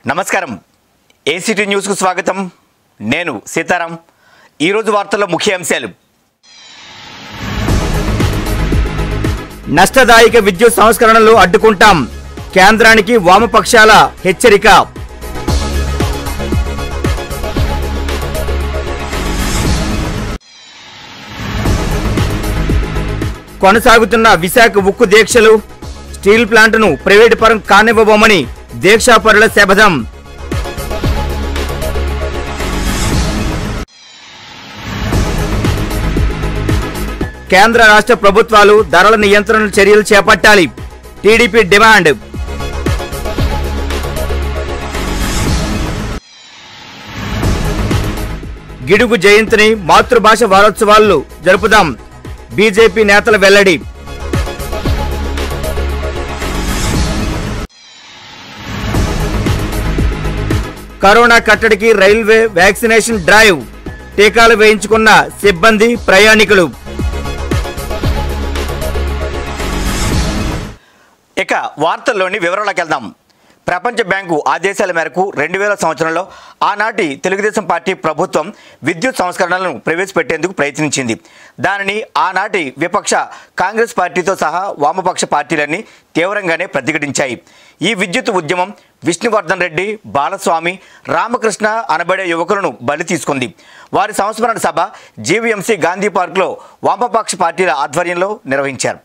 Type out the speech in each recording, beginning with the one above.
నమస్కారం ఏసీటీ న్యూస్కు స్వాగతం నేను సీతారాం ఈరోజు వార్తల్లో ముఖ్య అంశాలు నష్టదాయక విద్యుత్ సంస్కరణలు అడ్డుకుంటాం కేంద్రానికి వామపక్షాల హెచ్చరిక కొనసాగుతున్న విశాఖ ఉక్కు దీక్షలు స్టీల్ ప్లాంట్ను ప్రైవేటు పరం కానివ్వబోమని దీక్షాపరుల శపథం కేంద్ర రాష్ట్ర ప్రభుత్వాలు ధరల నియంత్రణ చర్యలు చేపట్టాలి టీడీపీ డిమాండ్ గిడుగు జయంతిని మాతృభాష వారోత్సవాలు జరుపుదాం బీజేపీ నేతల వెల్లడి కరోనా కట్టడికి రైల్వే వ్యాక్సినేషన్ డ్రైవ్ టీకాలు వేయించుకున్న సిబ్బంది ప్రయాణికులు ఇక వార్తల్లోని వివరాలకు వెళ్దాం ప్రపంచ బ్యాంకు ఆదేశాల మేరకు రెండు వేల సంవత్సరంలో ఆనాటి తెలుగుదేశం పార్టీ ప్రభుత్వం విద్యుత్ సంస్కరణలను ప్రవేశపెట్టేందుకు ప్రయత్నించింది దానిని ఆనాటి విపక్ష కాంగ్రెస్ పార్టీతో సహా వామపక్ష పార్టీలన్నీ తీవ్రంగానే ప్రతిఘటించాయి ఈ విద్యుత్ ఉద్యమం విష్ణువర్ధన్ రెడ్డి బాలస్వామి రామకృష్ణ అనబడే యువకులను బలి తీసుకుంది వారి సంస్మరణ సభ జీవీఎంసీ గాంధీ పార్క్లో వామపక్ష పార్టీల ఆధ్వర్యంలో నిర్వహించారు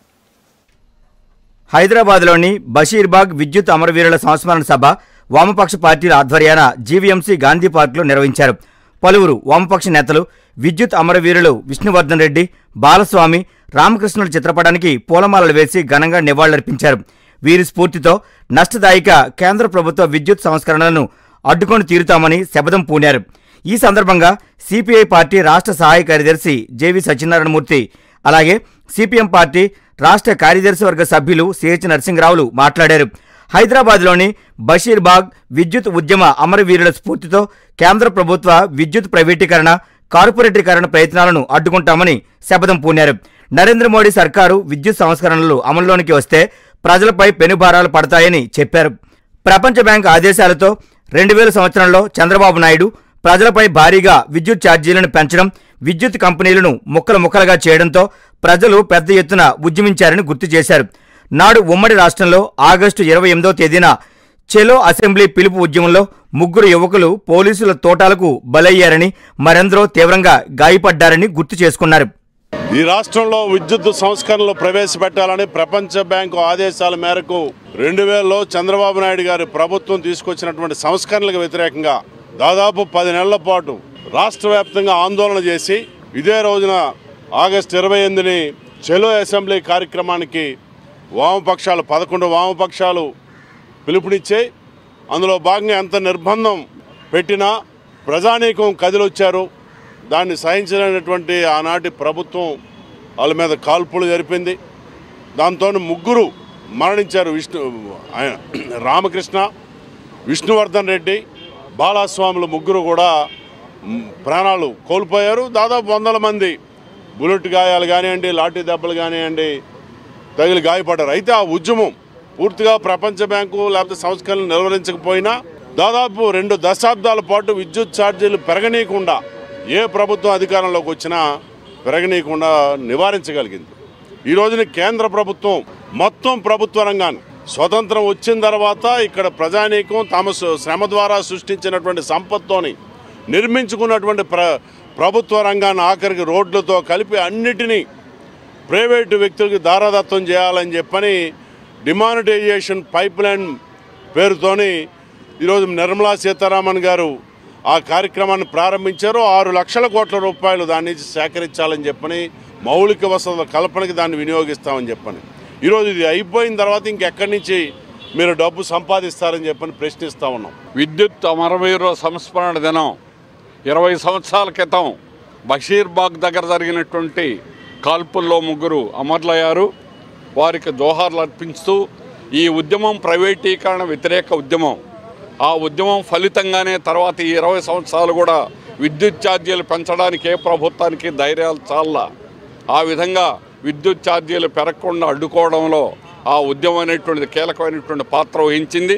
హైదరాబాద్లోని బషీర్బాగ్ విద్యుత్ అమరవీరుల సంస్మరణ సభ వామపక్ష పార్టీల ఆధ్వర్యాన జీవీఎంసీ గాంధీ పార్కులో నిర్వహించారు పలువురు వామపక్ష నేతలు విద్యుత్ అమరవీరులు విష్ణువర్ధన్ రెడ్డి బాలస్వామి రామకృష్ణుల చిత్రపటానికి పూలమాలలు వేసి ఘనంగా నివాళులర్పించారు వీరి స్ఫూర్తితో నష్టదాయక కేంద్ర ప్రభుత్వ విద్యుత్ సంస్కరణలను అడ్డుకొని తీరుతామని శపథం పూనారు ఈ సందర్భంగా సిపిఐ పార్టీ రాష్ట్ర సహాయ కార్యదర్శి జేవి సత్యనారాయణమూర్తి అలాగే సిపిఎం పార్టీ రాష్ట్ర కార్యదర్శి వర్గ సభ్యులు సిహెచ్ నరసింహరావులు మాట్లాడారు హైదరాబాద్లోని బషీర్బాగ్ విద్యుత్ ఉద్యమ అమరవీరుల స్ఫూర్తితో కేంద్ర ప్రభుత్వ విద్యుత్ ప్రైవేటీకరణ కార్పొరేటీకరణ ప్రయత్నాలను అడ్డుకుంటామని శపథం పూనారు నరేంద్ర మోడీ సర్కారు విద్యుత్ సంస్కరణలు అమల్లోనికి వస్తే ప్రజలపై పెనుభారాలు పడతాయని చెప్పారు ప్రపంచ బ్యాంక్ ఆదేశాలతో రెండు వేల సంవత్సరంలో చంద్రబాబు నాయుడు ప్రజలపై భారీగా విద్యుత్ ఛార్జీలను పెంచడం విద్యుత్ కంపెనీలను ముక్కలు ముక్కలుగా చేయడంతో ప్రజలు పెద్ద ఎత్తున ఉద్యమించారని గుర్తు చేశారు నాడు ఉమ్మడి రాష్ట్రంలో ఆగస్టు ఇరవై ఎనిమిదో తేదీన చెలో అసెంబ్లీ పిలుపు ఉద్యమంలో ముగ్గురు యువకులు పోలీసుల తోటాలకు బలయ్యారని మరెందరో తీవ్రంగా గాయపడ్డారని గుర్తు చేసుకున్నారు ఈ రాష్ట్రంలో విద్యుత్ సంస్కరణలు ప్రవేశపెట్టాలని ప్రపంచ బ్యాంకు ఆదేశాల మేరకు రెండు వేలలో చంద్రబాబు నాయుడు గారి ప్రభుత్వం తీసుకొచ్చినటువంటి సంస్కరణలకు వ్యతిరేకంగా దాదాపు పది నెలల పాటు రాష్ట్ర వ్యాప్తంగా ఆందోళన చేసి ఇదే రోజున ఆగస్టు ఇరవై ఎనిమిదిని చెలో అసెంబ్లీ కార్యక్రమానికి వామపక్షాలు పదకొండు వామపక్షాలు పిలుపునిచ్చాయి అందులో భాగంగా ఎంత నిర్బంధం పెట్టినా ప్రజానీకం కదిలొచ్చారు దాన్ని సహించలేనటువంటి ఆనాటి ప్రభుత్వం వాళ్ళ మీద కాల్పులు జరిపింది దాంతో ముగ్గురు మరణించారు విష్ణు ఆయన రామకృష్ణ విష్ణువర్ధన్ రెడ్డి బాలాస్వాములు ముగ్గురు కూడా మ్, ప్రాణాలు కోల్పోయారు దాదాపు వందల మంది బుల్లెట్ గాయాలు కానివ్వండి లాఠీ దెబ్బలు కానివ్వండి తగిలి గాయపడ్డారు అయితే ఆ ఉద్యమం పూర్తిగా ప్రపంచ బ్యాంకు లేకపోతే సంస్కరణలు నిర్వహించకపోయినా దాదాపు రెండు దశాబ్దాల పాటు విద్యుత్ ఛార్జీలు పెరగనీయకుండా ఏ ప్రభుత్వం అధికారంలోకి వచ్చినా పెరగనీయకుండా నివారించగలిగింది ఈ రోజున కేంద్ర ప్రభుత్వం మొత్తం ప్రభుత్వ రంగాన్ని స్వతంత్రం వచ్చిన తర్వాత ఇక్కడ ప్రజానీకం తమ సు- శ్రమ ద్వారా సృష్టించినటువంటి సంపత్తోని నిర్మించుకున్నటువంటి ప్ర ప్రభుత్వ రంగాన్ని ఆఖరికి రోడ్లతో కలిపి అన్నిటినీ ప్రైవేటు వ్యక్తులకు దారాదత్తం చేయాలని చెప్పని డిమానిటైజేషన్ పైప్ లైన్ పేరుతోని ఈరోజు నిర్మలా సీతారామన్ గారు ఆ కార్యక్రమాన్ని ప్రారంభించారు ఆరు లక్షల కోట్ల రూపాయలు దాని నుంచి సేకరించాలని చెప్పని మౌలిక వసతుల కల్పనకి దాన్ని వినియోగిస్తామని చెప్పని ఈరోజు ఇది అయిపోయిన తర్వాత ఇంకెక్కడి నుంచి మీరు డబ్బు సంపాదిస్తారని చెప్పని ప్రశ్నిస్తూ ఉన్నాం విద్యుత్ అమరవీరుల సంస్మరణ దినం ఇరవై సంవత్సరాల క్రితం బషీర్బాగ్ దగ్గర జరిగినటువంటి కాల్పుల్లో ముగ్గురు అమరులయ్యారు వారికి జోహార్లు అర్పిస్తూ ఈ ఉద్యమం ప్రైవేటీకరణ వ్యతిరేక ఉద్యమం ఆ ఉద్యమం ఫలితంగానే తర్వాత ఈ ఇరవై సంవత్సరాలు కూడా విద్యుత్ ఛార్జీలు పెంచడానికి ఏ ప్రభుత్వానికి ధైర్యాలు చాలా ఆ విధంగా విద్యుత్ ఛార్జీలు పెరగకుండా అడ్డుకోవడంలో ఆ ఉద్యమం అనేటువంటిది కీలకమైనటువంటి పాత్ర వహించింది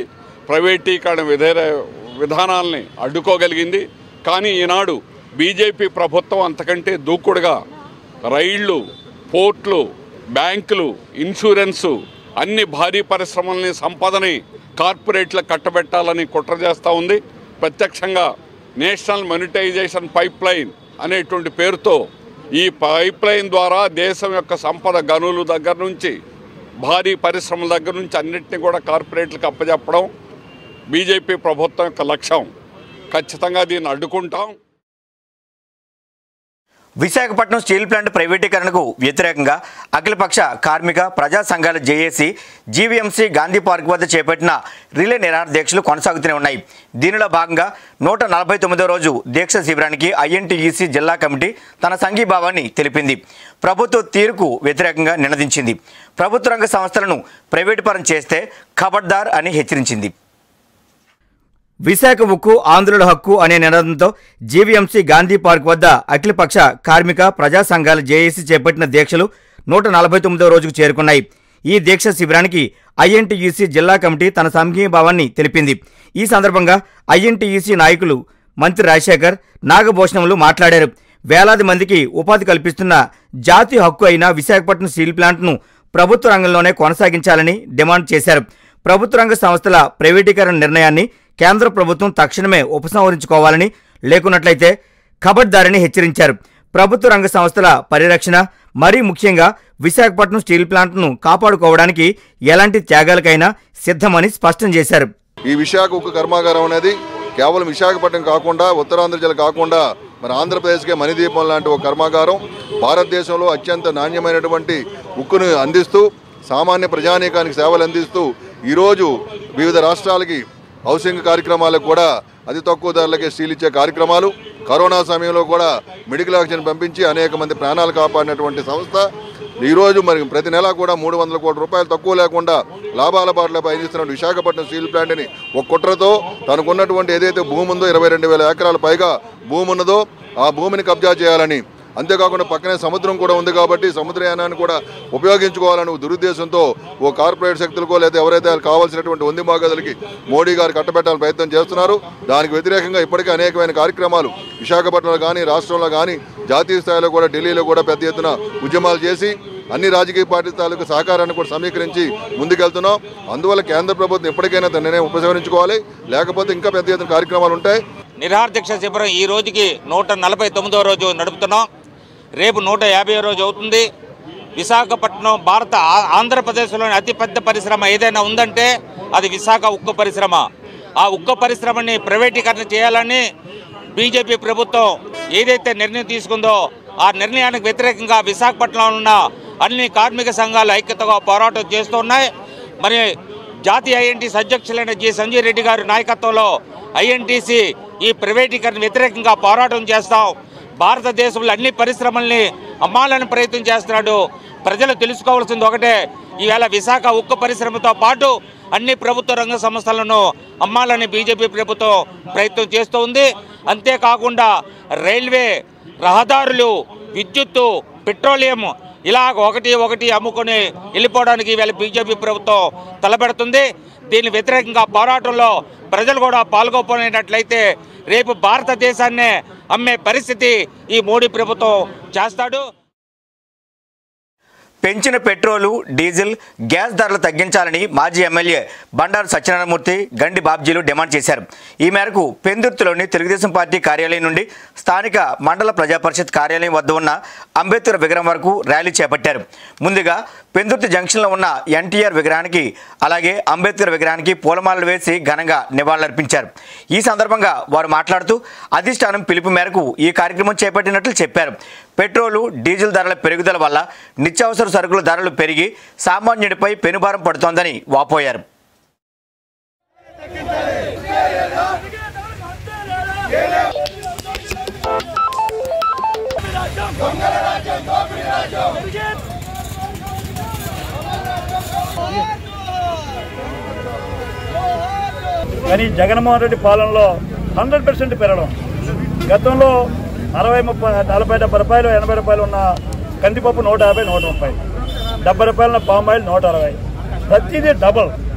ప్రైవేటీకరణ విధేయ విధానాల్ని అడ్డుకోగలిగింది కానీ ఈనాడు బీజేపీ ప్రభుత్వం అంతకంటే దూకుడుగా రైళ్లు పోర్ట్లు బ్యాంకులు ఇన్సూరెన్సు అన్ని భారీ పరిశ్రమల్ని సంపదని కార్పొరేట్లకు కట్టబెట్టాలని కుట్ర చేస్తూ ఉంది ప్రత్యక్షంగా నేషనల్ మానిటైజేషన్ పైప్ లైన్ అనేటువంటి పేరుతో ఈ పైప్ లైన్ ద్వారా దేశం యొక్క సంపద గనుల దగ్గర నుంచి భారీ పరిశ్రమల దగ్గర నుంచి అన్నింటినీ కూడా కార్పొరేట్లకు అప్పచెప్పడం బీజేపీ ప్రభుత్వం యొక్క లక్ష్యం ఖచ్చితంగా దీన్ని అడ్డుకుంటాం విశాఖపట్నం స్టీల్ ప్లాంట్ ప్రైవేటీకరణకు వ్యతిరేకంగా అఖిలపక్ష కార్మిక ప్రజా సంఘాల జేఏసీ జీవీఎంసీ గాంధీ పార్క్ వద్ద చేపట్టిన రిలే నిరాహార దీక్షలు కొనసాగుతూనే ఉన్నాయి దీనిలో భాగంగా నూట నలభై తొమ్మిదో రోజు దీక్ష శిబిరానికి ఐఎన్టీఈసీ జిల్లా కమిటీ తన సంఘీభావాన్ని తెలిపింది ప్రభుత్వ తీరుకు వ్యతిరేకంగా నినదించింది ప్రభుత్వ రంగ సంస్థలను ప్రైవేటుపరం చేస్తే ఖబర్దార్ అని హెచ్చరించింది విశాఖ ఉక్కు ఆంధ్రుల హక్కు అనే నినాదంతో జీవీఎంసీ గాంధీ పార్క్ వద్ద అఖిలపక్ష కార్మిక ప్రజా సంఘాల జేఏసీ చేపట్టిన దీక్షలు నూట నలభై తొమ్మిదో రోజుకు చేరుకున్నాయి ఈ దీక్ష శిబిరానికి ఐఎన్టీయూసీ జిల్లా కమిటీ తన సంఘీభావాన్ని తెలిపింది ఈ సందర్భంగా ఐఎన్టీయూసీ నాయకులు మంత్రి రాజశేఖర్ నాగభూషణములు మాట్లాడారు వేలాది మందికి ఉపాధి కల్పిస్తున్న జాతీయ హక్కు అయిన విశాఖపట్నం స్టీల్ ప్లాంట్ను ప్రభుత్వ రంగంలోనే కొనసాగించాలని డిమాండ్ చేశారు ప్రభుత్వ రంగ సంస్థల ప్రైవేటీకరణ నిర్ణయాన్ని కేంద్ర ప్రభుత్వం తక్షణమే ఉపసంహరించుకోవాలని లేకున్నట్లయితే ఖబర్దారని హెచ్చరించారు ప్రభుత్వ రంగ సంస్థల పరిరక్షణ మరీ ముఖ్యంగా విశాఖపట్నం స్టీల్ ప్లాంట్ను కాపాడుకోవడానికి ఎలాంటి త్యాగాలకైనా సిద్ధమని స్పష్టం చేశారు ఈ విశాఖ ఉక్కు కర్మాగారం అనేది కేవలం విశాఖపట్నం కాకుండా ఉత్తరాంధ్ర జిల్లా కాకుండా మన ఆంధ్రప్రదేశ్కే మణిదీపం లాంటి ఒక కర్మాగారం భారతదేశంలో అత్యంత నాణ్యమైనటువంటి ఉక్కును అందిస్తూ సామాన్య ప్రజానీకానికి సేవలు అందిస్తూ ఈరోజు వివిధ రాష్ట్రాలకి హౌసింగ్ కార్యక్రమాలకు కూడా అతి తక్కువ ధరలకే స్టీల్ ఇచ్చే కార్యక్రమాలు కరోనా సమయంలో కూడా మెడికల్ ఆక్సిజన్ పంపించి అనేక మంది ప్రాణాలు కాపాడినటువంటి సంస్థ ఈరోజు మరి ప్రతి నెల కూడా మూడు వందల కోట్ల రూపాయలు తక్కువ లేకుండా లాభాల బాటలో పయనిస్తున్న విశాఖపట్నం స్టీల్ ప్లాంట్ని ఒక కుట్రతో తనకున్నటువంటి ఏదైతే భూమి ఉందో ఇరవై రెండు వేల ఎకరాల పైగా భూమి ఉన్నదో ఆ భూమిని కబ్జా చేయాలని అంతేకాకుండా పక్కనే సముద్రం కూడా ఉంది కాబట్టి సముద్రయానాన్ని కూడా ఉపయోగించుకోవాలని ఒక దురుద్దేశంతో ఓ కార్పొరేట్ శక్తులకో లేదా ఎవరైతే వాళ్ళకి కావాల్సినటువంటి వంది మాగదులకి మోడీ గారు కట్టబెట్టాలని ప్రయత్నం చేస్తున్నారు దానికి వ్యతిరేకంగా ఇప్పటికే అనేకమైన కార్యక్రమాలు విశాఖపట్నంలో కానీ రాష్ట్రంలో కానీ జాతీయ స్థాయిలో కూడా ఢిల్లీలో కూడా పెద్ద ఎత్తున ఉద్యమాలు చేసి అన్ని రాజకీయ పార్టీ తాలూకు సహకారాన్ని కూడా సమీకరించి ముందుకెళ్తున్నాం అందువల్ల కేంద్ర ప్రభుత్వం ఎప్పటికైనా తన నిర్ణయం ఉపసంహరించుకోవాలి లేకపోతే ఇంకా పెద్ద ఎత్తున కార్యక్రమాలు ఉంటాయి నిరాహార దీక్ష శిబిరం ఈ రోజుకి నూట నలభై తొమ్మిదో రోజు నడుపుతున్నాం రేపు నూట యాభై రోజు అవుతుంది విశాఖపట్నం భారత ఆ- ఆంధ్రప్రదేశ్లోని అతిపెద్ద పరిశ్రమ ఏదైనా ఉందంటే అది విశాఖ ఉక్కు పరిశ్రమ ఆ ఉక్కు పరిశ్రమని ప్రైవేటీకరణ చేయాలని బీజేపీ ప్రభుత్వం ఏదైతే నిర్ణయం తీసుకుందో ఆ నిర్ణయానికి వ్యతిరేకంగా విశాఖపట్నంలో ఉన్న అన్ని కార్మిక సంఘాలు ఐక్యతగా పోరాటం చేస్తున్నాయి మరి జాతీయ ఐఎన్టీసీ అధ్యక్షులైన జి సంజయ్ రెడ్డి గారి నాయకత్వంలో ఐఎన్టీసీ ఈ ప్రైవేటీకరణ వ్యతిరేకంగా పోరాటం చేస్తాం భారతదేశంలో అన్ని పరిశ్రమల్ని అమ్మాలని ప్రయత్నం చేస్తున్నాడు ప్రజలు తెలుసుకోవాల్సింది ఒకటే ఈవేళ విశాఖ ఉక్కు పరిశ్రమతో పాటు అన్ని ప్రభుత్వ రంగ సంస్థలను అమ్మాలని బీజేపీ ప్రభుత్వం ప్రయత్నం చేస్తూ ఉంది అంతేకాకుండా రైల్వే రహదారులు విద్యుత్తు పెట్రోలియం ఇలా ఒకటి ఒకటి అమ్ముకొని వెళ్ళిపోవడానికి ఈవేళ బీజేపీ ప్రభుత్వం తలపెడుతుంది దీని వ్యతిరేకంగా పోరాటంలో ప్రజలు కూడా పాల్గొపోయినట్లయితే రేపు భారతదేశాన్నే అమ్మే పరిస్థితి ఈ మోడీ ప్రభుత్వం చేస్తాడు పెంచిన పెట్రోలు డీజిల్ గ్యాస్ ధరలు తగ్గించాలని మాజీ ఎమ్మెల్యే బండారు సత్యనారాయణమూర్తి గండి బాబ్జీలు డిమాండ్ చేశారు ఈ మేరకు పెందుర్తిలోని తెలుగుదేశం పార్టీ కార్యాలయం నుండి స్థానిక మండల ప్రజాపరిషత్ కార్యాలయం వద్ద ఉన్న అంబేద్కర్ విగ్రహం వరకు ర్యాలీ చేపట్టారు ముందుగా పెందుర్తి జంక్షన్లో ఉన్న ఎన్టీఆర్ విగ్రహానికి అలాగే అంబేద్కర్ విగ్రహానికి పూలమాలలు వేసి ఘనంగా నివాళులర్పించారు ఈ సందర్భంగా వారు మాట్లాడుతూ అధిష్టానం పిలుపు మేరకు ఈ కార్యక్రమం చేపట్టినట్లు చెప్పారు పెట్రోలు డీజిల్ ధరల పెరుగుదల వల్ల నిత్యావసర సరుకుల ధరలు పెరిగి సామాన్యుడిపై పెనుభారం పడుతోందని వాపోయారు కానీ జగన్మోహన్ రెడ్డి పాలనలో హండ్రెడ్ పర్సెంట్ పెరగడం గతంలో అరవై ముప్పై నలభై డెబ్బై రూపాయలు ఎనభై రూపాయలు ఉన్న కందిపప్పు నూట యాభై నూట ముప్పై డెబ్బై రూపాయల పామ్ ఆయిల్ నూట అరవై ప్రతిదీ డబల్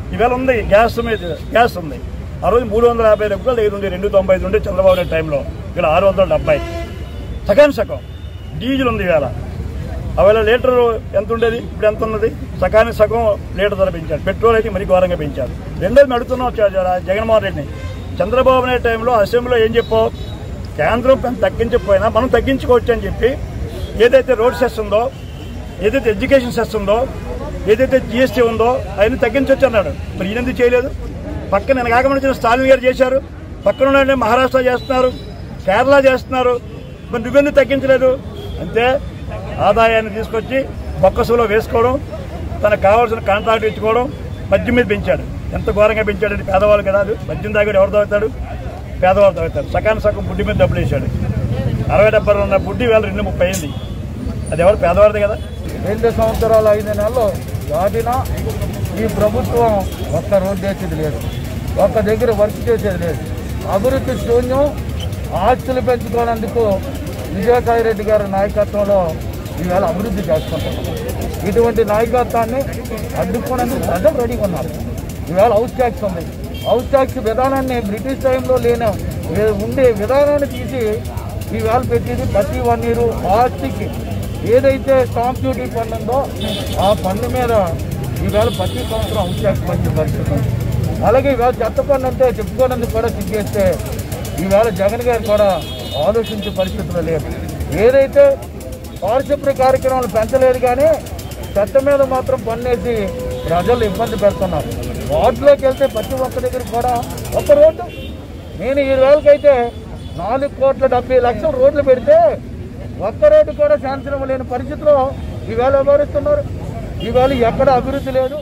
ఈవేళ ఉంది గ్యాస్ మీద గ్యాస్ ఉంది ఆ రోజు మూడు వందల యాభై రూపాయలు ఐదు ఉండే రెండు తొంభై ఐదు ఉండే చంద్రబాబు నాయుడు టైంలో ఇక్కడ ఆరు వందల డెబ్బై సగానికి సగం డీజిల్ ఉంది ఈవేళ అవేళ లీటర్ ఎంత ఉండేది ఇప్పుడు ఎంత ఉన్నది సగానికి సగం లీటర్ ధర పెంచారు పెట్రోల్ అయితే మరీ ఘోరంగా పెంచారు రెండోది మేము అడుగుతున్నాం జ- జ- జగన్మోహన్ రెడ్డిని చంద్రబాబు నాయుడు టైంలో అసెంబ్లీలో ఏం చెప్పావు కేంద్రం పెన్ తగ్గించకపోయినా మనం తగ్గించుకోవచ్చు అని చెప్పి ఏదైతే రోడ్ సెస్ ఉందో ఏదైతే ఎడ్యుకేషన్ సెస్ ఉందో ఏదైతే జిఎస్టీ ఉందో అవన్నీ తగ్గించవచ్చు అన్నాడు మరి ఈయన ఎందుకు చేయలేదు పక్కన నేను కాకముందు స్టాలిన్ గారు చేశారు పక్కన ఉన్న మహారాష్ట్ర చేస్తున్నారు కేరళ చేస్తున్నారు మరి నువ్వెందుకు తగ్గించలేదు అంతే ఆదాయాన్ని తీసుకొచ్చి బొక్కసులో వేసుకోవడం తనకు కావాల్సిన కాంట్రాక్ట్ ఇచ్చుకోవడం మద్యం మీద పెంచాడు ఎంత ఘోరంగా పెంచాడు పేదవాళ్ళు కదా అది మద్యం తాగాడు ఎవరు తాగుతాడు పేదవాళ్ళు తాగుతారు సకాన సగం బుడ్డి మీద డబ్బులు వేసాడు అరవై డెబ్బై ఉన్న బుడ్డి వేల రెండు ముప్పై అయింది అది ఎవరు పేదవాడిది కదా రెండు సంవత్సరాలు ఐదు నెలలు దాటినా ఈ ప్రభుత్వం ఒక్క రోడ్డు వేసేది లేదు ఒక్క దగ్గర వర్క్ చేసేది లేదు అభివృద్ధి శూన్యం ఆస్తులు పెంచుకోవడానికి విజయసాయి రెడ్డి గారి నాయకత్వంలో ఈవేళ అభివృద్ధి చేసుకుంటున్నాం ఇటువంటి నాయకత్వాన్ని అడ్డుకోవడానికి ప్రజలు రెడీగా ఉన్నారు ఈవేళ హౌస్ ట్యాక్స్ ఉంది హౌస్ ట్యాక్స్ విధానాన్ని బ్రిటిష్ టైంలో లేని ఏ- ఉండే విధానాన్ని తీసి ఈవేళ పెట్టేది ప్రతి వన్ ఇయర్ ఆస్తికి ఏదైతే స్టాంప్ డ్యూటీ పన్ను ఉందో ఆ పన్ను మీద ఈవేళ ప్రతి సంవత్సరం హౌస్ ట్యాక్స్ పంచే పరిస్థితి ఉంది అలాగే ఈవేళ చెత్త పన్ను అంటే చెప్పుకోవడానికి కూడా సిగ్గేస్తే ఈవేళ జగన్ గారు కూడా ఆలోచించే పరిస్థితులు లేదు ఏదైతే పారిశుభ్ర కార్యక్రమాలు పెంచలేదు కానీ చెత్త మీద మాత్రం పన్నేసి ప్రజలు ఇబ్బంది పెడుతున్నారు వార్డులోకి వెళ్తే ప్రతి ఒక్క దగ్గర కూడా ఒక రోడ్డు నేను ఈ రోజుకైతే నాలుగు కోట్ల డెబ్బై లక్షల రోడ్లు పెడితే ఒక్క రోడ్డు కూడా శాంతి లేని పరిస్థితిలో ఈవేళ వ్యవహరిస్తున్నారు ఈవేళ ఎక్కడ అభివృద్ధి లేదు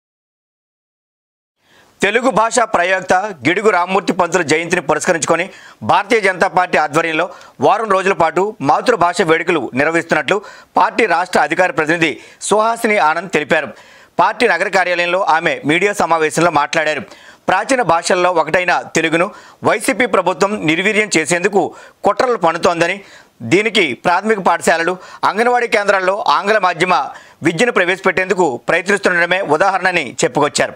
తెలుగు భాషా ప్రయోక్త గిడుగు రామ్మూర్తి పంతుల జయంతిని పురస్కరించుకొని భారతీయ జనతా పార్టీ ఆధ్వర్యంలో వారం రోజుల పాటు మాతృభాష వేడుకలు నిర్వహిస్తున్నట్లు పార్టీ రాష్ట్ర అధికార ప్రతినిధి సుహాసిని ఆనంద్ తెలిపారు పార్టీ నగర కార్యాలయంలో ఆమె మీడియా సమావేశంలో మాట్లాడారు ప్రాచీన భాషల్లో ఒకటైన తెలుగును వైసీపీ ప్రభుత్వం నిర్వీర్యం చేసేందుకు కుట్రలు పన్నుతోందని దీనికి ప్రాథమిక పాఠశాలలు అంగన్వాడీ కేంద్రాల్లో ఆంగ్ల మాధ్యమ విద్యను ప్రవేశపెట్టేందుకు ప్రయత్నిస్తుండడమే ఉదాహరణని చెప్పుకొచ్చారు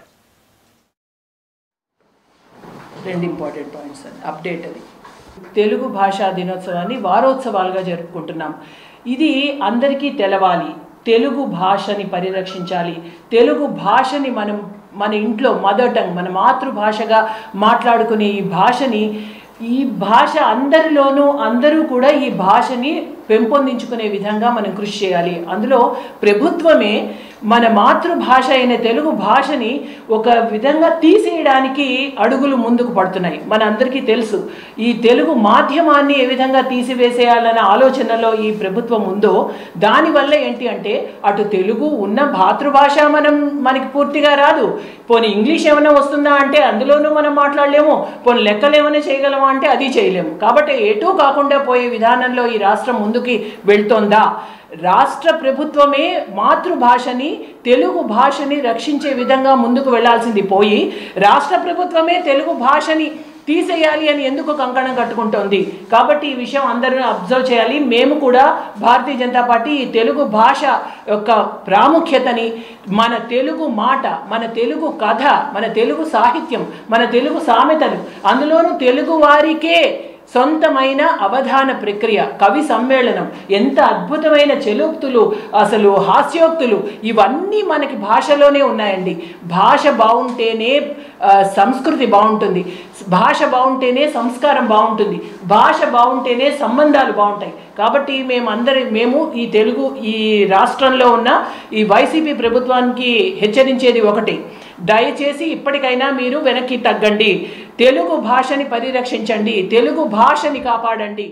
రెండు ఇంపార్టెంట్ పాయింట్స్ అండి అప్డేట్ అది తెలుగు భాషా దినోత్సవాన్ని వారోత్సవాలుగా జరుపుకుంటున్నాం ఇది అందరికీ తెలవాలి తెలుగు భాషని పరిరక్షించాలి తెలుగు భాషని మనం మన ఇంట్లో మదర్ టంగ్ మన మాతృభాషగా మాట్లాడుకునే ఈ భాషని ఈ భాష అందరిలోనూ అందరూ కూడా ఈ భాషని పెంపొందించుకునే విధంగా మనం కృషి చేయాలి అందులో ప్రభుత్వమే మన మాతృభాష అయిన తెలుగు భాషని ఒక విధంగా తీసేయడానికి అడుగులు ముందుకు పడుతున్నాయి మన అందరికీ తెలుసు ఈ తెలుగు మాధ్యమాన్ని ఏ విధంగా తీసివేసేయాలన్న ఆలోచనలో ఈ ప్రభుత్వం ఉందో దానివల్ల ఏంటి అంటే అటు తెలుగు ఉన్న మాతృభాష మనం మనకి పూర్తిగా రాదు పోనీ ఇంగ్లీష్ ఏమైనా వస్తుందా అంటే అందులోనూ మనం మాట్లాడలేము పోనీ లెక్కలు ఏమైనా చేయగలమా అంటే అది చేయలేము కాబట్టి ఎటూ కాకుండా పోయే విధానంలో ఈ రాష్ట్రం ముందుకి వెళ్తోందా రాష్ట్ర ప్రభుత్వమే మాతృభాషని తెలుగు భాషని రక్షించే విధంగా ముందుకు వెళ్లాల్సింది పోయి రాష్ట్ర ప్రభుత్వమే తెలుగు భాషని తీసేయాలి అని ఎందుకు కంకణం కట్టుకుంటోంది కాబట్టి ఈ విషయం అందరూ అబ్జర్వ్ చేయాలి మేము కూడా భారతీయ జనతా పార్టీ ఈ తెలుగు భాష యొక్క ప్రాముఖ్యతని మన తెలుగు మాట మన తెలుగు కథ మన తెలుగు సాహిత్యం మన తెలుగు సామెతలు అందులోనూ తెలుగు వారికే సొంతమైన అవధాన ప్రక్రియ కవి సమ్మేళనం ఎంత అద్భుతమైన చెలోక్తులు అసలు హాస్యోక్తులు ఇవన్నీ మనకి భాషలోనే ఉన్నాయండి భాష బాగుంటేనే ఆ, సంస్కృతి బాగుంటుంది భాష బాగుంటేనే సంస్కారం బాగుంటుంది భాష బాగుంటేనే సంబంధాలు బాగుంటాయి కాబట్టి మేము అందరి మేము ఈ తెలుగు ఈ రాష్ట్రంలో ఉన్న ఈ వైసీపీ ప్రభుత్వానికి హెచ్చరించేది ఒకటి దయచేసి ఇప్పటికైనా మీరు వెనక్కి తగ్గండి తెలుగు భాషని పరిరక్షించండి తెలుగు భాషని కాపాడండి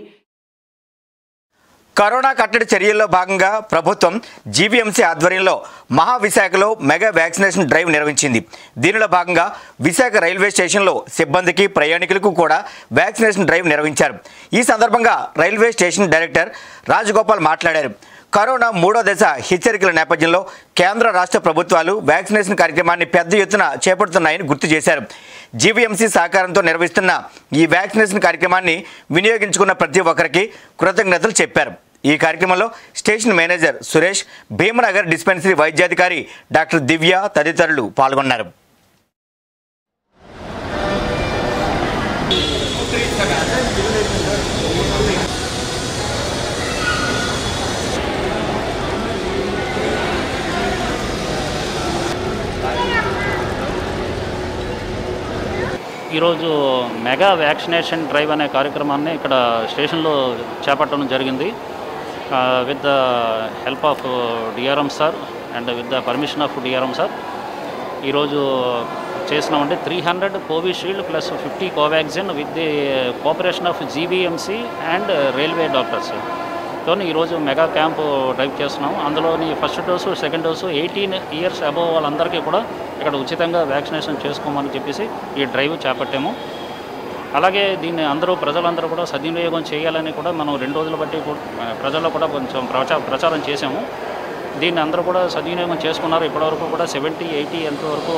కరోనా కట్టడి చర్యల్లో భాగంగా ప్రభుత్వం జీవీఎంసీ ఆధ్వర్యంలో మహావిశాఖలో మెగా వ్యాక్సినేషన్ డ్రైవ్ నిర్వహించింది దీనిలో భాగంగా విశాఖ రైల్వే స్టేషన్లో సిబ్బందికి ప్రయాణికులకు కూడా వ్యాక్సినేషన్ డ్రైవ్ నిర్వహించారు ఈ సందర్భంగా రైల్వే స్టేషన్ డైరెక్టర్ రాజగోపాల్ మాట్లాడారు కరోనా మూడో దశ హెచ్చరికల నేపథ్యంలో కేంద్ర రాష్ట్ర ప్రభుత్వాలు వ్యాక్సినేషన్ కార్యక్రమాన్ని పెద్ద ఎత్తున చేపడుతున్నాయని గుర్తు చేశారు జీవీఎంసీ సహకారంతో నిర్వహిస్తున్న ఈ వ్యాక్సినేషన్ కార్యక్రమాన్ని వినియోగించుకున్న ప్రతి ఒక్కరికి కృతజ్ఞతలు చెప్పారు ఈ కార్యక్రమంలో station manager Suresh Bheemanagar dispensary వైద్యాధికారి డాక్టర్ దివ్య తదితరులు పాల్గొన్నారు ఈరోజు మెగా వ్యాక్సినేషన్ డ్రైవ్ అనే కార్యక్రమాన్ని ఇక్కడ స్టేషన్లో చేపట్టడం జరిగింది with the help of DRM sir and with the permission of DRM sir ఈరోజు చేసినామంటే three hundred Covishield plus fifty Covaxin with the cooperation of GBMC and railway doctors తోని ఈరోజు మెగా క్యాంప్ డ్రైవ్ చేస్తున్నాం అందులోని first dose second dose eighteen years above వాళ్ళందరికీ కూడా ఇక్కడ ఉచితంగా వ్యాక్సినేషన్ చేసుకోమని చెప్పేసి ఈ డ్రైవ్ చేపట్టాము అలాగే దీన్ని అందరూ ప్రజలందరూ కూడా సద్వినియోగం చేయాలని కూడా మనం రెండు రోజులు బట్టి కూడా- ప్రజల్లో కూడా కొంచెం ప్రచా ప్రచారం చేశాము దీన్ని అందరూ కూడా సద్వినియోగం చేసుకున్నారు ఇప్పటివరకు కూడా సెవెంటీ ఎయిటీ ఎంతవరకు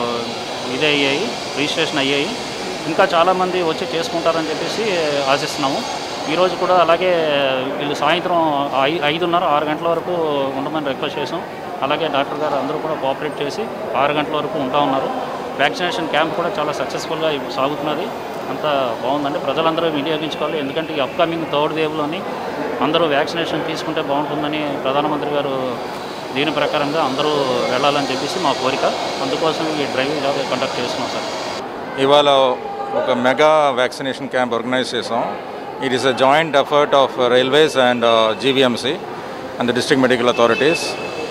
ఇదే అయ్యాయి రిజిస్ట్రేషన్ అయ్యాయి ఇంకా చాలామంది వచ్చి చేసుకుంటారని చెప్పేసి ఆశిస్తున్నాము ఈరోజు కూడా అలాగే వీళ్ళు సాయంత్రం ఐ ఐదున్నర ఆరు గంటల వరకు ఉండమని రిక్వెస్ట్ చేసాం అలాగే డాక్టర్ గారు అందరూ కూడా కోఆపరేట్ చేసి ఆరు గంటల వరకు ఉంటా ఉన్నారు వ్యాక్సినేషన్ క్యాంప్ కూడా చాలా సక్సెస్ఫుల్గా సాగుతున్నది అంతా బాగుందండి ప్రజలందరూ వినియోగించుకోవాలి ఎందుకంటే ఈ అప్కమింగ్ థర్డ్ వేవ్లోని అందరూ వ్యాక్సినేషన్ తీసుకుంటే బాగుంటుందని ప్రధానమంత్రి గారు దీని ప్రకారంగా అందరూ వెళ్ళాలని చెప్పేసి మా కోరిక అందుకోసం ఈ డ్రైవ్ ఇలాగే కండక్ట్ చేస్తున్నాం సార్ ఇవాళ ఒక మెగా వ్యాక్సినేషన్ క్యాంప్ ఆర్గనైజ్ చేసాం it is a joint effort of railways and GVMC and the district medical authorities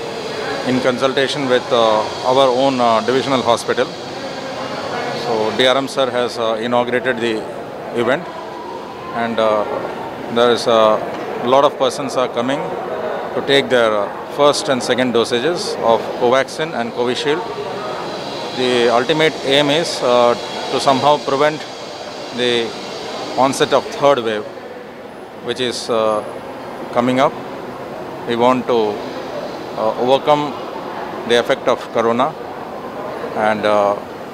in consultation with our own divisional hospital so DRM sir has uh, inaugurated the event and uh, there is a lot of persons are coming to take their uh, first and second dosages of Covaxin and Covishield. The ultimate aim is uh, to somehow prevent the onset of third wave, which is uh, coming up. We want to uh, overcome the effect of corona and uh,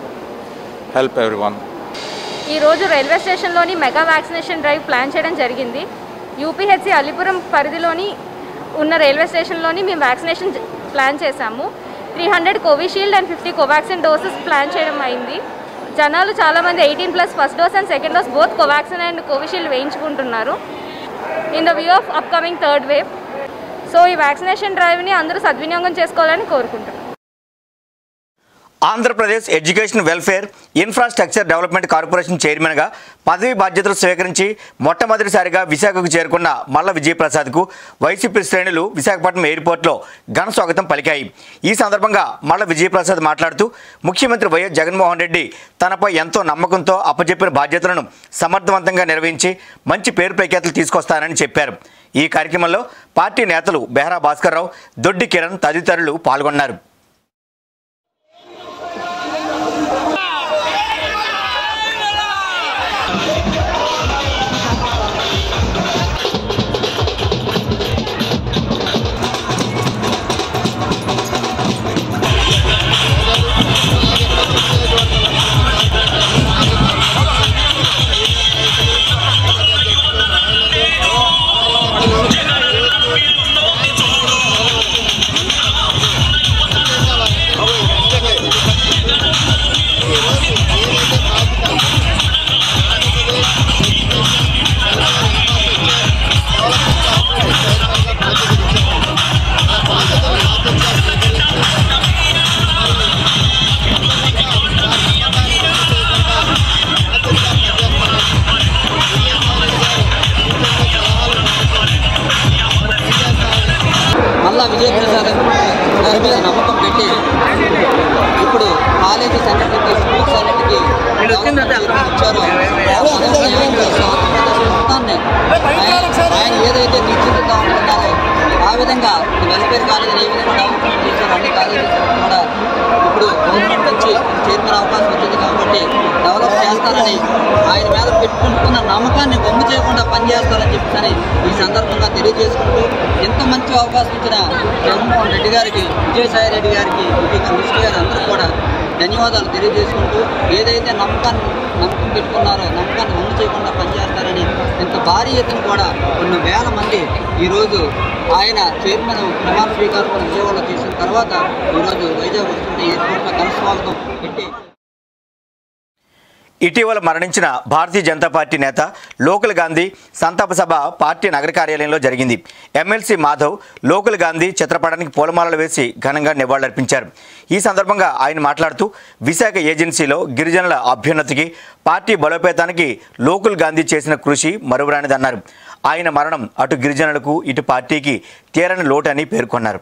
help everyone. ఈరోజు railway స్టేషన్లోని mega vaccination drive plan చేయడం జరిగింది UPHC Alipuram పరిధిలోని ఉన్న railway స్టేషన్లోని మేము vaccination జ- plan చేశాము three hundred Covishield and fifty Covaxin doses plan చేయడం అయింది జనాలు చాలామంది eighteen plus first dose and second dose both Covaxin and Covishield వేయించుకుంటున్నారు in the view of upcoming third wave so ఈ వ్యాక్సినేషన్ డ్రైవ్ని అందరూ సద్వినియోగం చేసుకోవాలని కోరుకుంటున్నాను Andhra Pradesh education welfare infrastructure development corporation చైర్మన్గా పదవి బాధ్యతలు స్వీకరించి మొట్టమొదటిసారిగా విశాఖకు చేరుకున్న మల్ల విజయప్రసాద్కు వైసీపీ శ్రేణులు విశాఖపట్నం ఎయిర్పోర్ట్లో ఘన స్వాగతం పలికాయి ఈ సందర్భంగా మల్ల విజయప్రసాద్ మాట్లాడుతూ ముఖ్యమంత్రి వైఎస్ జగన్మోహన్ రెడ్డి తనపై ఎంతో నమ్మకంతో అప్పచెప్పిన బాధ్యతలను సమర్థవంతంగా నిర్వహించి మంచి పేరు ప్రఖ్యాతులు తీసుకొస్తానని చెప్పారు ఈ కార్యక్రమంలో పార్టీ నేతలు బెహరా భాస్కర్రావు దొడ్డి కిరణ్ తదితరులు పాల్గొన్నారు మళ్ళా విజయప్రసాద్ గారి మీద నమ్మకం పెట్టి ఇప్పుడు కాలేజీ అన్నిటికీ స్కూల్స్ అన్నిటికీ ఇచ్చారో మొత్తాన్ని ఆయన- ఆయన ఏదైతే తీర్చిదిద్దాం అనుకున్నారో ఆ విధంగా ఈ వెల్ఫేర్ కాలేజీని ఏ విధంగా డెవలప్మెంట్ చేశారో అన్ని కాలేజీస్ కూడా ఇప్పుడు గవర్నమెంట్ నుంచి చైర్మన్ అవకాశం వచ్చింది కాబట్టి డెవలప్ చేస్తారని ఆయన మీద పెట్టుకుంటున్న నమ్మకాన్ని బొమ్మ చేయకుండా పనిచేస్తారని చెప్పని ఈ సందర్భంగా తెలియజేసుకుంటూ ఇంత మంచి అవకాశం ఇచ్చిన జగన్మోహన్ రెడ్డి గారికి విజయసాయి రెడ్డి గారికి ఇక మినిస్టర్ గారు అందరూ కూడా ధన్యవాదాలు తెలియజేసుకుంటూ ఏదైతే నమ్మకాన్ని నమ్మకం పెట్టుకున్నారో నమ్మకాన్ని బొమ్మ చేయకుండా పనిచేస్తారని ఇంత భారీ ఎత్తున కూడా కొన్ని వేల మంది ఈరోజు ఆయన చైర్మన్ ప్రమాణ స్వీకారం కూడా విజయవాడలో చేసిన తర్వాత ఈరోజు వైజాగ్ వస్తుంటే ఎయిర్పోర్ట్లో ఘన స్వాగతం పెట్టి ఇటీవల మరణించిన భారతీయ జనతా పార్టీ నేత లోకల్ గాంధీ సంతాప సభ పార్టీ నగర కార్యాలయంలో జరిగింది ఎమ్మెల్సీ మాధవ్ లోకల్ గాంధీ చిత్రపటానికి పూలమాలలు వేసి ఘనంగా నివాళులర్పించారు ఈ సందర్భంగా ఆయన మాట్లాడుతూ విశాఖ ఏజెన్సీలో గిరిజనుల అభ్యున్నతికి పార్టీ బలోపేతానికి లోకల్ గాంధీ చేసిన కృషి మరువరానిదన్నారు ఆయన మరణం అటు గిరిజనులకు ఇటు పార్టీకి తీరని లోటని పేర్కొన్నారు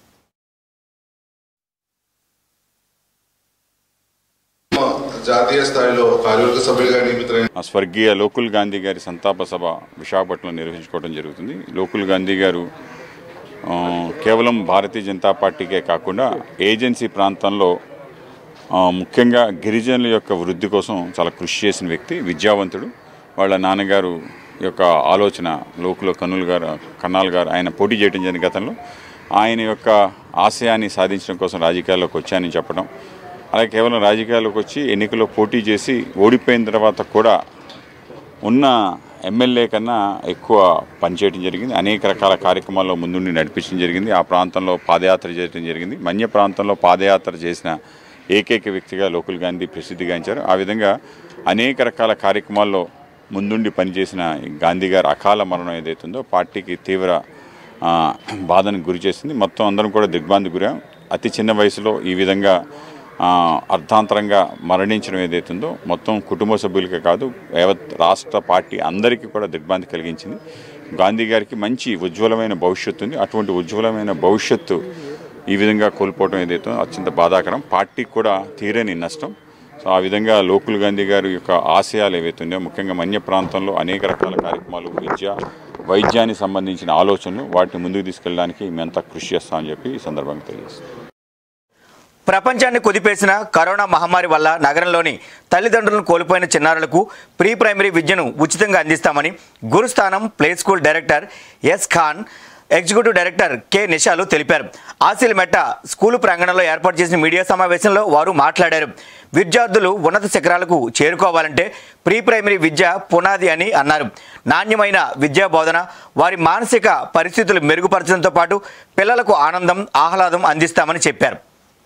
జాతీయ స్థాయిలో కార్యవర్గ సభ్యులుగా నియమితులైన ఆ స్వర్గీయ లోకుల్ గాంధీ గారి సంతాప సభ విశాఖపట్నంలో నిర్వహించుకోవడం జరుగుతుంది లోకుల్ గాంధీ గారు ఆ, కేవలం భారతీయ జనతా పార్టీకే కాకుండా ఏజెన్సీ ప్రాంతంలో ఆ, ముఖ్యంగా గిరిజనుల యొక్క వృద్ధి కోసం చాలా కృషి చేసిన వ్యక్తి విద్యావంతుడు వాళ్ళ నాన్నగారు యొక్క ఆలోచన లోకుల కన్నులు గారు కన్నాల్ గారు ఆయన పోటీ చేయడం జరిగిన గతంలో ఆయన యొక్క ఆశయాన్ని సాధించడం కోసం రాజకీయాల్లోకి వచ్చానని చెప్పడం అలాగే కేవలం రాజకీయాల్లోకి వచ్చి ఎన్నికల్లో పోటీ చేసి ఓడిపోయిన తర్వాత కూడా ఉన్న ఎమ్మెల్యే కన్నా ఎక్కువ పనిచేయడం జరిగింది అనేక రకాల కార్యక్రమాల్లో ముందుండి నడిపించడం జరిగింది ఆ ప్రాంతంలో పాదయాత్ర చేయడం జరిగింది మన్య ప్రాంతంలో పాదయాత్ర చేసిన ఏకైక వ్యక్తిగా లోకుల్ గాంధీ ప్రసిద్ధిగాంచారు ఆ విధంగా అనేక రకాల కార్యక్రమాల్లో ముందుండి పనిచేసిన ఈ గాంధీ గారి అకాల మరణం ఏదైతుందో పార్టీకి తీవ్ర ఆ, బాధను గురి చేసింది మొత్తం అందరం కూడా దిగ్భ్రాంతి గురాం అతి చిన్న వయసులో ఈ విధంగా ఆ, అర్ధాంతరంగా మరణించడం ఏదైతుందో మొత్తం కుటుంబ సభ్యులకే కాదు యావత్ రాష్ట్ర పార్టీ అందరికీ కూడా దిగ్భ్రాంతి కలిగించింది గాంధీ గారికి మంచి ఉజ్వలమైన భవిష్యత్తు ఉంది అటువంటి ఉజ్వలమైన భవిష్యత్తు ఈ విధంగా కోల్పోవడం ఏదైతే అత్యంత బాధాకరం పార్టీకి కూడా తీరని నష్టం సో ఆ విధంగా లోకుల్ గాంధీ గారి యొక్క ఆశయాలు ఏవైతే ఉన్నాయో ముఖ్యంగా మన్య ప్రాంతంలో అనేక రకాల కార్యక్రమాలు విద్య వైద్యానికి సంబంధించిన ఆలోచనలు వాటిని ముందుకు తీసుకెళ్ళడానికి మేమంతా కృషి చేస్తామని చెప్పి ఈ సందర్భంగా తెలియజేస్తాం ప్రపంచాన్ని కుదిపేసిన కరోనా మహమ్మారి వల్ల నగరంలోని తల్లిదండ్రులను కోల్పోయిన చిన్నారులకు ప్రీ ప్రైమరీ విద్యను ఉచితంగా అందిస్తామని Gurusthanam play school director S Khan executive director K నిషాలు తెలిపారు ఆసిల్మెట్ట స్కూలు ప్రాంగణంలో ఏర్పాటు చేసిన మీడియా సమావేశంలో వారు మాట్లాడారు విద్యార్థులు ఉన్నత శిఖరాలకు చేరుకోవాలంటే ప్రీ ప్రైమరీ విద్య పునాది అని అన్నారు నాణ్యమైన విద్యా బోధన వారి మానసిక పరిస్థితులు మెరుగుపరచడంతో పాటు పిల్లలకు ఆనందం ఆహ్లాదం అందిస్తామని చెప్పారు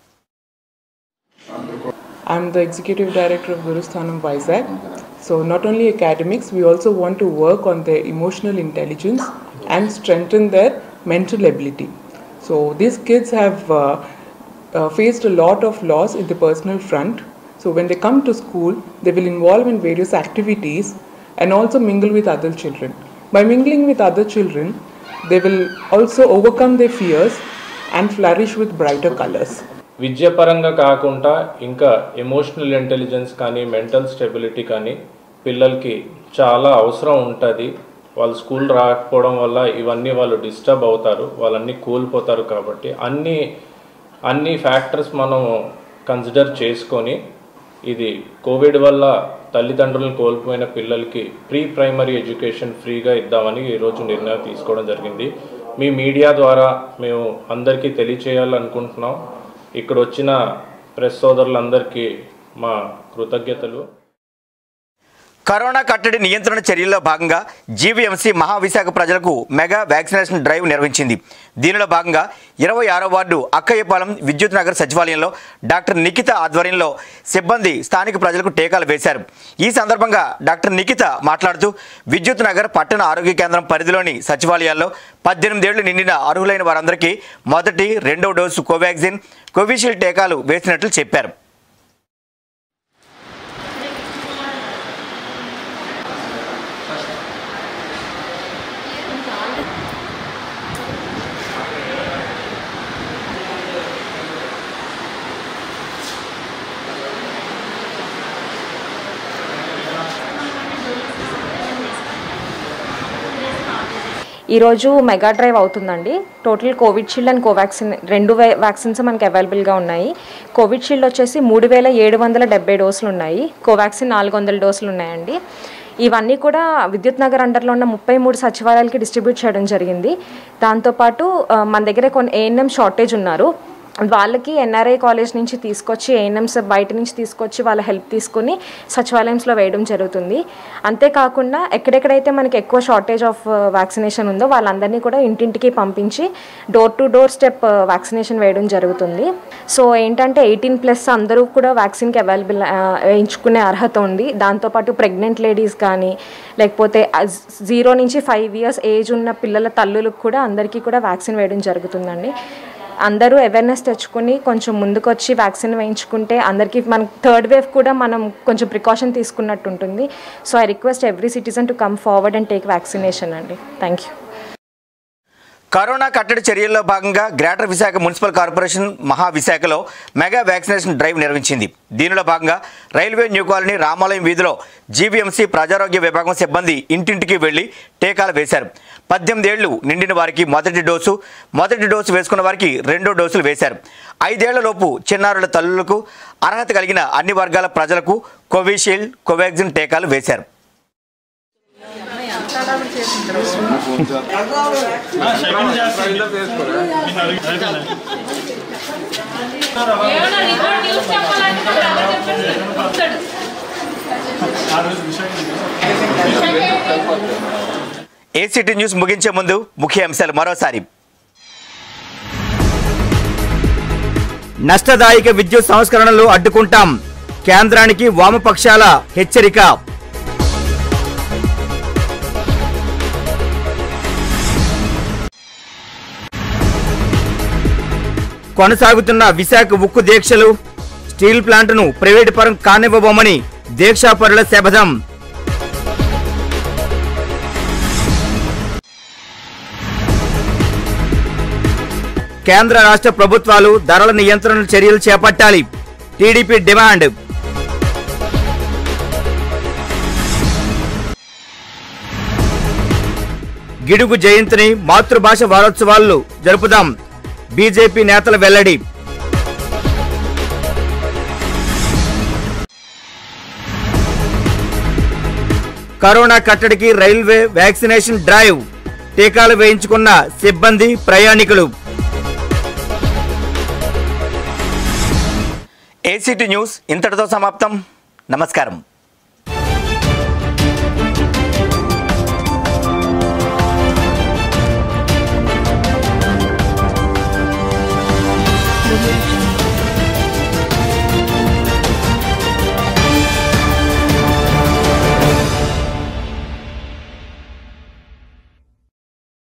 I'm the executive director of Gurusthanam Vizag. So, not only academics, we also want to work on their emotional intelligence and strengthen their mental ability. So, these kids have uh, uh, faced a lot of loss in the personal front. So, when they come to school, they will involve in various activities and also mingle with other children. By mingling with other children, they will also overcome their fears and flourish with brighter colors. విద్యాపరంగా కాకుండా ఇంకా emotional intelligence కానీ mental stability కానీ పిల్లలకి చాలా అవసరం ఉంటుంది వాళ్ళు స్కూల్ రాకపోవడం వల్ల ఇవన్నీ వాళ్ళు డిస్టర్బ్ అవుతారు వాళ్ళన్నీ కోల్పోతారు కాబట్టి అన్ని అన్ని ఫ్యాక్టర్స్ మనం కన్సిడర్ చేసుకొని ఇది కోవిడ్ వల్ల తల్లిదండ్రులను కోల్పోయిన పిల్లలకి ప్రీ ప్రైమరీ ఎడ్యుకేషన్ ఫ్రీగా ఇద్దామని ఈరోజు నిర్ణయం తీసుకోవడం జరిగింది మీ మీడియా ద్వారా మేము అందరికీ తెలియచేయాలనుకుంటున్నాం ఇక్కడ వచ్చిన ప్రెస్ సోదరులందరికీ మా కృతజ్ఞతలు కరోనా కట్టడి నియంత్రణ చర్యల్లో భాగంగా జీవీఎంసీ మహావిశాఖ ప్రజలకు మెగా వ్యాక్సినేషన్ డ్రైవ్ నిర్వహించింది దీనిలో భాగంగా ఇరవై ఆరో వార్డు అక్కయ్యపాలెం విద్యుత్ నగర్ సచివాలయంలో డాక్టర్ నిఖిత ఆధ్వర్యంలో సిబ్బంది స్థానిక ప్రజలకు టీకాలు వేశారు ఈ సందర్భంగా డాక్టర్ నిఖిత మాట్లాడుతూ విద్యుత్ నగర్ పట్టణ ఆరోగ్య కేంద్రం పరిధిలోని సచివాలయాల్లో పద్దెనిమిదేళ్లు నిండిన అర్హులైన వారందరికీ మొదటి రెండో డోసు కోవాక్సిన్ కోవిషీల్డ్ టీకాలు వేసినట్లు చెప్పారు ఈరోజు మెగా డ్రైవ్ అవుతుందండి టోటల్ కోవిడ్షీల్డ్ అండ్ కోవాక్సిన్ రెండు వే వ్యాక్సిన్స్ మనకి అవైలబుల్గా ఉన్నాయి కోవిడ్షీల్డ్ వచ్చేసి మూడు వేల ఏడు వందల డెబ్బై డోసులు ఉన్నాయి కోవాక్సిన్ నాలుగు వందల డోసులు ఉన్నాయండి ఇవన్నీ కూడా విద్యుత్ నగర్ అండర్లో ఉన్న ముప్పై మూడు సచివాలయాలకి డిస్ట్రిబ్యూట్ చేయడం జరిగింది దాంతోపాటు ఆ, మన దగ్గర కొన్ని ఏఎన్ఎం షార్టేజ్ ఉన్నారు వాళ్ళకి ఎన్ఆర్ఐ కాలేజ్ నుంచి తీసుకొచ్చి ఏఎన్ఎంస్ బయట నుంచి తీసుకొచ్చి వాళ్ళ హెల్ప్ తీసుకుని సచివాలయంస్లో వేయడం జరుగుతుంది అంతేకాకుండా ఎక్కడెక్కడైతే మనకి ఎక్కువ షార్టేజ్ ఆఫ్ వ్యాక్సినేషన్ ఉందో వాళ్ళందరినీ కూడా ఇంటింటికి పంపించి door to door step vaccination వేయడం జరుగుతుంది సో ఏంటంటే ఎయిటీన్ ప్లస్ అందరూ కూడా వ్యాక్సిన్కి అవైలబుల్ వేయించుకునే అర్హత ఉంది దాంతోపాటు ప్రెగ్నెంట్ లేడీస్ కానీ లేకపోతే జీరో నుంచి ఫైవ్ ఇయర్స్ ఏజ్ ఉన్న పిల్లల తల్లులకు కూడా అందరికీ కూడా వ్యాక్సిన్ వేయడం జరుగుతుందండి అందరూ అవేర్నెస్ తెచ్చుకుని కొంచెం ముందుకొచ్చి వ్యాక్సిన్ వేయించుకుంటే అందరికీ మన థర్డ్ వేవ్ కూడా మనం కొంచెం ప్రికాషన్ తీసుకున్నట్టు ఉంటుంది so I request every citizen to come forward and take vaccination అండి థ్యాంక్ యూ కరోనా కట్టడి చర్యల్లో భాగంగా గ్రేటర్ విశాఖ మున్సిపల్ కార్పొరేషన్ మహా విశాఖలో మెగా వ్యాక్సినేషన్ డ్రైవ్ నిర్వహించింది దీనిలో భాగంగా రైల్వే న్యూ కాలనీ రామాలయం వీధిలో జీవీఎంసీ ప్రజారోగ్య విభాగం సిబ్బంది ఇంటింటికి వెళ్లి టీకాలు వేశారు పద్దెనిమిది ఏళ్లు నిండిన వారికి మొదటి డోసు మొదటి డోసు వేసుకున్న వారికి రెండో డోసులు వేశారు ఐదేళ్లలోపు చిన్నారుల తల్లులకు అర్హత కలిగిన అన్ని వర్గాల ప్రజలకు కోవిషీల్డ్ కోవాక్సిన్ టీకాలు వేశారు ఏసీటీ న్యూస్ ముగించే ముందు ముఖ్య అంశాలు మరోసారి నష్టదాయక విద్యుత్ సంస్కరణలు అడ్డుకుంటాం కేంద్రానికి వామపక్షాల హెచ్చరిక కొనసాగుతున్న విశాఖ ఉక్కు దీక్షలు స్టీల్ ప్లాంట్ను ప్రైవేటు పరం కానివ్వబోమని దీక్షాపరుల శపథం కేంద్ర రాష్ట్ర ప్రభుత్వాలు ధరల నియంత్రణ చర్యలు చేపట్టాలి టీడీపీ డిమాండ్ గిడుగు జయంతిని మాతృభాష వారోత్సవాలు జరుపుదాం బీజేపీ నేతల వెల్లడి కరోనా కట్టడికి రైల్వే వ్యాక్సినేషన్ డ్రైవ్ టీకాలు వేయించుకున్న సిబ్బంది ప్రయాణికులు ఏసీటీ న్యూస్ ఇంతటితో సమాప్తం నమస్కారం